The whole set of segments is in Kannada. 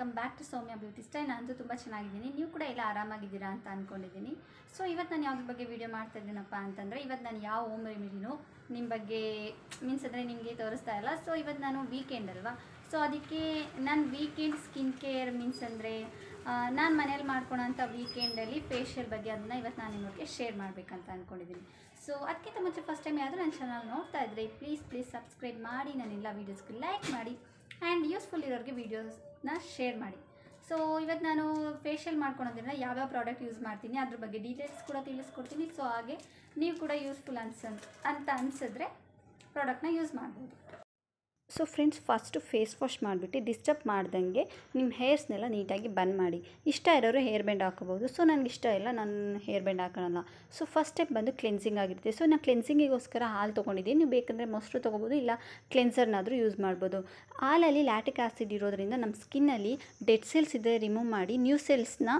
welcome back to Soumya beauty style ನಾನು ತುಂಬ ಚೆನ್ನಾಗಿದ್ದೀನಿ ನೀವು ಕೂಡ ಎಲ್ಲ ಆರಾಮಾಗಿದ್ದೀರಾ ಅಂತ ಅಂದ್ಕೊಂಡಿದ್ದೀನಿ ಸೊ ಇವತ್ತು ನಾನು ಯಾವ್ದ್ರ ಬಗ್ಗೆ ವೀಡಿಯೋ ಮಾಡ್ತಾ ಇದ್ದೀನಪ್ಪ ಅಂತಂದರೆ ಇವತ್ತು ನಾನು ಯಾವ ಹೋಮ್ ರೆಮಿಡಿನೂ ನಿಮ್ಮ ಬಗ್ಗೆ ಮೀನ್ಸ್ ಅಂದರೆ ನಿಮಗೆ ತೋರಿಸ್ತಾ ಇಲ್ಲ ಸೊ ಇವತ್ತು ನಾನು ವೀಕೆಂಡ್ ಅಲ್ವಾ ಸೊ ಅದಕ್ಕೆ ನಾನು ವೀಕೆಂಡ್ ಸ್ಕಿನ್ ಕೇರ್ ಮೀನ್ಸ್ ಅಂದರೆ ನಾನು ಮನೇಲಿ ಮಾಡ್ಕೊಳೋಂಥ ವೀಕೆಂಡಲ್ಲಿ ಫೇಶಿಯಲ್ ಬಗ್ಗೆ ಅದನ್ನ ಇವತ್ತು ನಾನು ನಿಮಗೆ ಶೇರ್ ಮಾಡಬೇಕಂತ ಅಂದ್ಕೊಂಡಿದ್ದೀನಿ ಸೊ ಅದಕ್ಕಿಂತ ಮುಂಚೆ ಫಸ್ಟ್ ಟೈಮ್ ಯಾವುದು ನನ್ನ ಚಾನಲ್ ನೋಡ್ತಾ ಇದ್ದರೆ ಪ್ಲೀಸ್ ಪ್ಲೀಸ್ ಸಬ್ಸ್ಕ್ರೈಬ್ ಮಾಡಿ ನನ್ನೆಲ್ಲ ವೀಡಿಯೋಸ್ಗೆ ಲೈಕ್ ಮಾಡಿ ಆ್ಯಂಡ್ ಯೂಸ್ಫುಲ್ ಇರೋರಿಗೆ ವೀಡಿಯೋಸ್ನ ಶೇರ್ ಮಾಡಿ ಸೊ ಇವತ್ತು ನಾನು ಫೇಶಿಯಲ್ ಮಾಡ್ಕೊಳೋದ್ರಿಂದ ಯಾವ್ಯಾವ ಪ್ರಾಡಕ್ಟ್ ಯೂಸ್ ಮಾಡ್ತೀನಿ ಅದ್ರ ಬಗ್ಗೆ ಡೀಟೇಲ್ಸ್ ಕೂಡ ತಿಳಿಸ್ಕೊಡ್ತೀನಿ ಸೊ ಹಾಗೆ ನೀವು ಕೂಡ ಯೂಸ್ಫುಲ್ ಅನ್ಸ ಅಂತ ಅನಿಸಿದ್ರೆ ಪ್ರಾಡಕ್ಟ್ನ ಯೂಸ್ ಮಾಡ್ಬೋದು so friends first face wash ಮಾಡಿಬಿಟ್ಟು ಡಿಸ್ಟರ್ಬ್ ಮಾಡ್ದಂಗೆ ನಿಮ್ಮ ಹೇರ್ಸ್ನೆಲ್ಲ ನೀಟಾಗಿ ಬಂದ್ ಮಾಡಿ ಇಷ್ಟ ಇರೋರು ಹೇರ್ ಬ್ಯಾಂಡ್ ಹಾಕೋಬೋದು ಸೊ ನನಗೆ ಇಷ್ಟ ಇಲ್ಲ ನಾನು ಹೇರ್ ಬ್ಯಾಂಡ್ ಹಾಕೋಣ ಸೊ ಫಸ್ಟ್ ಸ್ಟೆಪ್ ಬಂದು ಕ್ಲೆನ್ಸಿಂಗ್ ಆಗಿರುತ್ತೆ ಸೊ ನಾನು ಕ್ಲೆನ್ಸಿಂಗಿಗೋಸ್ಕರ ಹಾಲು ತೊಗೊಂಡಿದ್ದೀನಿ ನೀವು ಬೇಕಂದರೆ ಮೊಸರು ತೊಗೋಬೋದು ಇಲ್ಲ ಕ್ಲೆನ್ಸರ್ನಾದರೂ ಯೂಸ್ ಮಾಡ್ಬೋದು ಹಾಲಲ್ಲಿ ಲ್ಯಾಟಿಕ್ ಆ್ಯಸಿಡ್ ಇರೋದ್ರಿಂದ ನಮ್ಮ ಸ್ಕಿನ್ನಲ್ಲಿ ಡೆಡ್ ಸೆಲ್ಸ್ ಇದ್ದರೆ ರಿಮೂವ್ ಮಾಡಿ ನ್ಯೂ ಸೆಲ್ಸ್ನ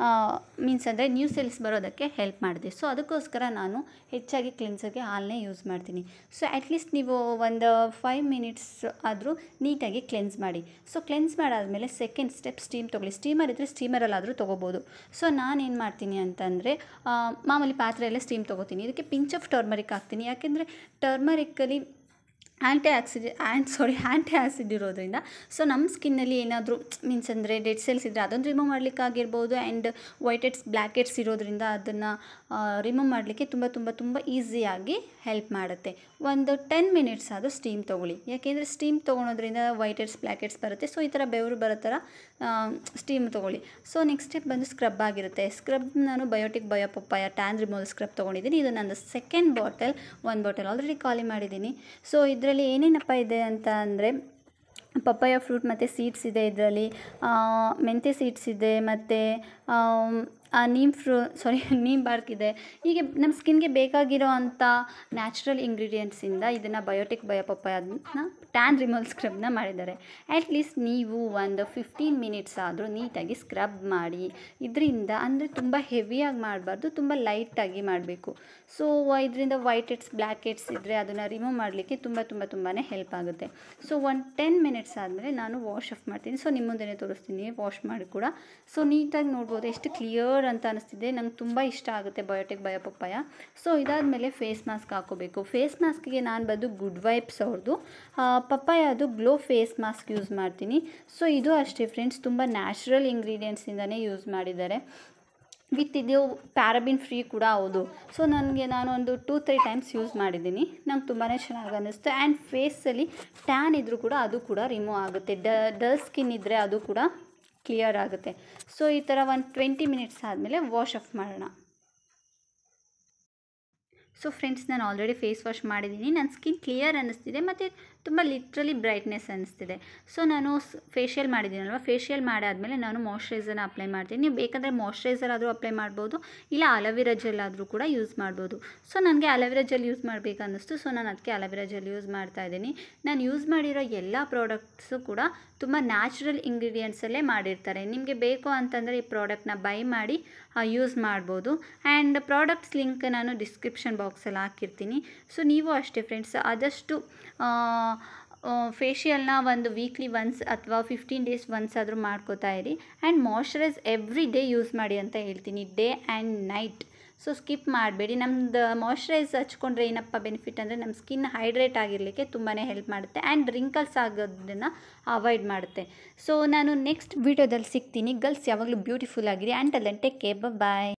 ಮೀನ್ಸ್ ಅಂದರೆ ನ್ಯೂ ಸೆಲ್ಸ್ ಬರೋದಕ್ಕೆ ಹೆಲ್ಪ್ ಮಾಡಿದೆ ಸೊ ಅದಕ್ಕೋಸ್ಕರ ನಾನು ಹೆಚ್ಚಾಗಿ ಕ್ಲೆನ್ಸರ್ಗೆ ಹಾಲನ್ನೇ ಯೂಸ್ ಮಾಡ್ತೀನಿ ಸೊ ಅಟ್ಲೀಸ್ಟ್ ನೀವು ಒಂದು ಫೈವ್ ಮಿನಿಟ್ಸ್ ಆದರೂ ನೀಟಾಗಿ ಕ್ಲೆನ್ಸ್ ಮಾಡಿ ಸೊ ಕ್ಲೆನ್ಸ್ ಮಾಡಾದಮೇಲೆ ಸೆಕೆಂಡ್ ಸ್ಟೆಪ್ ಸ್ಟೀಮ್ ತೊಗೊಳ್ಳಿ ಸ್ಟೀಮರ್ ಇದ್ದರೆ ಸ್ಟೀಮರಲ್ಲಾದರೂ ತೊಗೋಬೋದು ಸೊ ನಾನೇನು ಮಾಡ್ತೀನಿ ಅಂತಂದರೆ ಮಾಮೂಲಿ ಪಾತ್ರೆಯಲ್ಲೇ ಸ್ಟೀಮ್ ತೊಗೋತೀನಿ ಇದಕ್ಕೆ ಪಿಂಚ್ ಆಫ್ ಟರ್ಮರಿಕ್ ಹಾಕ್ತೀನಿ ಯಾಕೆಂದರೆ ಟರ್ಮರಿಕ್ಕಲ್ಲಿ anti oxide and sorry anti acid ಇರೋದ್ರಿಂದ ಸೊ ನಮ್ಮ ಸ್ಕಿನ್ನಲ್ಲಿ ಏನಾದರೂ ಮೀನ್ಸ್ ಅಂದರೆ ಡೆಡ್ ಸೆಲ್ಸ್ ಇದ್ದರೆ ಅದನ್ನು ರಿಮೂವ್ ಮಾಡಲಿಕ್ಕಾಗಿರ್ಬೋದು and whiteheads blackheads ಇರೋದ್ರಿಂದ ಅದನ್ನು ರಿಮೂವ್ ಮಾಡಲಿಕ್ಕೆ ತುಂಬ ತುಂಬ ತುಂಬ ಈಸಿಯಾಗಿ ಹೆಲ್ಪ್ ಮಾಡುತ್ತೆ ಒಂದು ಟೆನ್ ಮಿನಿಟ್ಸ್ ಆದರೂ ಸ್ಟೀಮ್ ತೊಗೊಳ್ಳಿ ಯಾಕೆಂದರೆ ಸ್ಟೀಮ್ ತೊಗೊಳೋದ್ರಿಂದ ವೈಟ್ ಹೆಡ್ಸ್ ಬ್ಲ್ಯಾಕ್ ಹೆಡ್ಸ್ ಬರುತ್ತೆ ಸೊ ಈ ಥರ ಬೆವರು ಬರೋ ಥರ ಸ್ಟೀಮ್ ತೊಗೊಳ್ಳಿ ಸೊ ನೆಕ್ಸ್ಟ್ ಸ್ಟೆಪ್ ಬಂದು ಸ್ಕ್ರಬ್ ಆಗಿರುತ್ತೆ ಸ್ಕ್ರಬ್ ನಾನು Biotique bio papaya tan removal scrub ತೊಗೊಂಡಿದ್ದೀನಿ ಇದು ನಂದು ಸೆಕೆಂಡ್ ಬಾಟಲ್ ಒಂದು ಬಾಟಲ್ ಆಲ್ರೆಡಿ ಖಾಲಿ ಮಾಡಿದ್ದೀನಿ ಸೊ ಇದರಲ್ಲಿ ಏನೇನಪ್ಪ ಇದೆ ಅಂತ ಅಂದರೆ ಪಪ್ಪಾಯ ಫ್ರೂಟ್ ಮತ್ತು ಸೀಡ್ಸ್ ಇದೆ ಇದರಲ್ಲಿ ಮೆಂತ್ಯ ಸೀಡ್ಸ್ ಇದೆ ಮತ್ತು ನೀಮ್ ಫ್ರೂ ಸಾರಿ ನೀಮ್ ಬಾರ್ಕ್ ಇದೆ ಹೀಗೆ ನಮ್ಮ ಸ್ಕಿನ್ಗೆ ಬೇಕಾಗಿರೋ ಅಂಥ ನ್ಯಾಚುರಲ್ ಇಂಗ್ರೀಡಿಯೆಂಟ್ಸಿಂದ ಇದನ್ನು ಬಯೋಟಿಕ್ ಬಯೋ ಪಪ್ಪಾಯನ್ನ ಟ್ಯಾನ್ ರಿಮೂವಲ್ ಸ್ಕ್ರಬ್ನ ಮಾಡಿದ್ದಾರೆ ಅಟ್ಲೀಸ್ಟ್ ನೀವು ಒಂದು ಫಿಫ್ಟೀನ್ ಮಿನಿಟ್ಸ್ ಆದರೂ ನೀಟಾಗಿ ಸ್ಕ್ರಬ್ ಮಾಡಿ ಇದರಿಂದ ಅಂದರೆ ತುಂಬ ಹೆವಿಯಾಗಿ ಮಾಡಬಾರ್ದು ತುಂಬ ಲೈಟಾಗಿ ಮಾಡಬೇಕು ಸೊ ಇದರಿಂದ ವೈಟ್ ಹೆಡ್ಸ್ ಬ್ಲ್ಯಾಕ್ ಹೆಡ್ಸ್ ಇದ್ದರೆ ಅದನ್ನು ರಿಮೂವ್ ಮಾಡಲಿಕ್ಕೆ ತುಂಬ ತುಂಬ ತುಂಬಾ ಹೆಲ್ಪ್ ಆಗುತ್ತೆ ಸೊ ಒಂದು ಟೆನ್ ಮಿನಿಟ್ಸ್ ಆದಮೇಲೆ ನಾನು ವಾಶ್ ಆಫ್ ಮಾಡ್ತೀನಿ ಸೊ ನಿಮ್ಮ ಮುಂದೆನೇ ತೋರಿಸ್ತೀನಿ ವಾಶ್ ಮಾಡಿ ಕೂಡ ಸೊ ನೀಟಾಗಿ ನೋಡ್ಬೋದು ಎಷ್ಟು ಕ್ಲಿಯರ್ ಅಂತ ಅನಿಸ್ತಿದೆ ನಂಗೆ ತುಂಬ ಇಷ್ಟ ಆಗುತ್ತೆ ಬಯೋಟಿಕ್ ಬಯೋ ಪಪ್ಪಾಯ ಸೊ ಇದಾದಮೇಲೆ ಫೇಸ್ ಮಾಸ್ಕ್ ಹಾಕೋಬೇಕು ಫೇಸ್ ಮಾಸ್ಕ್ಗೆ ನಾನು ಬಂದು ಗುಡ್ ವೈಬ್ಸ್ ಅವ್ರದ್ದು ಪಪ್ಪಾಯ ಅದು ಗ್ಲೋ ಫೇಸ್ ಮಾಸ್ಕ್ ಯೂಸ್ ಮಾಡ್ತೀನಿ ಸೊ ಇದು ಅಷ್ಟೇ ಫ್ರೆಂಡ್ಸ್ ತುಂಬ ನ್ಯಾಚುರಲ್ ಇಂಗ್ರೀಡಿಯೆಂಟ್ಸಿಂದನೇ ಯೂಸ್ ಮಾಡಿದ್ದಾರೆ ವಿತ್ ಇದು ಪ್ಯಾರಬಿನ್ ಫ್ರೀ ಕೂಡ ಹೌದು ಸೊ ನನಗೆ ನಾನು ಒಂದು ಟೂ ತ್ರೀ ಟೈಮ್ಸ್ ಯೂಸ್ ಮಾಡಿದ್ದೀನಿ ನಂಗೆ ತುಂಬಾ ಚೆನ್ನಾಗಿ ಅನ್ನಿಸ್ತು ಆ್ಯಂಡ್ ಫೇಸಲ್ಲಿ ಟ್ಯಾನ್ ಇದ್ದರೂ ಕೂಡ ಅದು ಕೂಡ ರಿಮೂವ್ ಆಗುತ್ತೆ ಡ ಡಲ್ ಸ್ಕಿನ್ ಇದ್ದರೆ ಅದು ಕೂಡ ಕ್ಲಿಯರ್ ಆಗುತ್ತೆ ಸೊ ಈ ಥರ ಒಂದು ಟ್ವೆಂಟಿ ಮಿನಿಟ್ಸ್ ಆದಮೇಲೆ ವಾಶ್ ಆಫ್ ಮಾಡೋಣ ಸೊ ಫ್ರೆಂಡ್ಸ್ ನಾನು ಆಲ್ರೆಡಿ ಫೇಸ್ ವಾಶ್ ಮಾಡಿದ್ದೀನಿ ನನ್ನ ಸ್ಕಿನ್ ಕ್ಲಿಯರ್ ಅನ್ನಿಸ್ತಿದೆ ಮತ್ತು ತುಂಬ ಲಿಟ್ರಲಿ ಬ್ರೈಟ್ನೆಸ್ ಅನ್ನಿಸ್ತಿದೆ ಸೊ ನಾನು ಫೇಶಿಯಲ್ ಮಾಡಿದ್ದೀನಲ್ವ ಫೇಶಿಯಲ್ ಮಾಡಾದಮೇಲೆ ನಾನು ಮಾಯ್ಶ್ಚರೈಸರ್ನ ಅಪ್ಲೈ ಮಾಡ್ತೀನಿ ನೀವು ಬೇಕಾದರೆ ಮಾಯ್ಶ್ಚರೈಸರ್ ಆದರೂ ಅಪ್ಲೈ ಮಾಡ್ಬೋದು ಇಲ್ಲ ಅಲೋವೆರಾ ಜೆಲ್ ಆದರೂ ಕೂಡ ಯೂಸ್ ಮಾಡ್ಬೋದು ಸೊ ನನಗೆ ಅಲೋವೆರಾ ಜೆಲ್ ಯೂಸ್ ಮಾಡಬೇಕು ಅನ್ನಿಸ್ತು ಸೊ ನಾನು ಅದಕ್ಕೆ ಅಲೋವೆರಾ ಜೆಲ್ ಯೂಸ್ ಮಾಡ್ತಾ ಇದ್ದೀನಿ ನಾನು ಯೂಸ್ ಮಾಡಿರೋ ಎಲ್ಲ ಪ್ರಾಡಕ್ಟ್ಸು ಕೂಡ ತುಂಬ ನ್ಯಾಚುರಲ್ ಇಂಗ್ರೀಡಿಯೆಂಟ್ಸಲ್ಲೇ ಮಾಡಿರ್ತಾರೆ ನಿಮಗೆ ಬೇಕು ಅಂತಂದರೆ ಈ ಪ್ರಾಡಕ್ಟ್ನ ಬೈ ಮಾಡಿ ಯೂಸ್ ಮಾಡ್ಬೋದು ಆ್ಯಂಡ್ ಪ್ರಾಡಕ್ಟ್ಸ್ ಲಿಂಕ್ ನಾನು ಡಿಸ್ಕ್ರಿಪ್ಷನ್ ಬಾಕ್ಸಲ್ಲಿ ಹಾಕಿರ್ತೀನಿ ಸೊ ನೀವು ಅಷ್ಟೇ ಫ್ರೆಂಡ್ಸ್ ಆದಷ್ಟು ಫೇಶಿಯಲ್ನ ಒಂದು ವೀಕ್ಲಿ ಒನ್ಸ್ ಅಥವಾ ಫಿಫ್ಟೀನ್ ಡೇಸ್ ಒನ್ಸ್ ಆದರೂ ಮಾಡ್ಕೋತಾ ಇರಿ and moisturise every day use ಮಾಡಿ ಅಂತ ಹೇಳ್ತೀನಿ day and night so skip ಮಾಡಬೇಡಿ ನಮ್ದು ಮಾಯ್ಶ್ಚರೈಸ್ ಹಚ್ಕೊಂಡ್ರೆ ಏನಪ್ಪ ಬೆನಿಫಿಟ್ ಅಂದರೆ ನಮ್ಮ ಸ್ಕಿನ್ ಹೈಡ್ರೇಟ್ ಆಗಿರಲಿಕ್ಕೆ ತುಂಬಾ ಹೆಲ್ಪ್ ಮಾಡುತ್ತೆ ಆ್ಯಂಡ್ ರಿಂಕಲ್ಸ್ ಆಗೋದನ್ನು ಅವಾಯ್ಡ್ ಮಾಡುತ್ತೆ ಸೊ ನಾನು ನೆಕ್ಸ್ಟ್ ವೀಡಿಯೋದಲ್ಲಿ ಸಿಗ್ತೀನಿ ಗರ್ಲ್ಸ್ ಯಾವಾಗಲೂ ಬ್ಯೂಟಿಫುಲ್ ಆಗಿದೆ ಆ್ಯಂಡ್ ಅಲ್ಲಂಟೆ ಕೆ ಬಾಯ್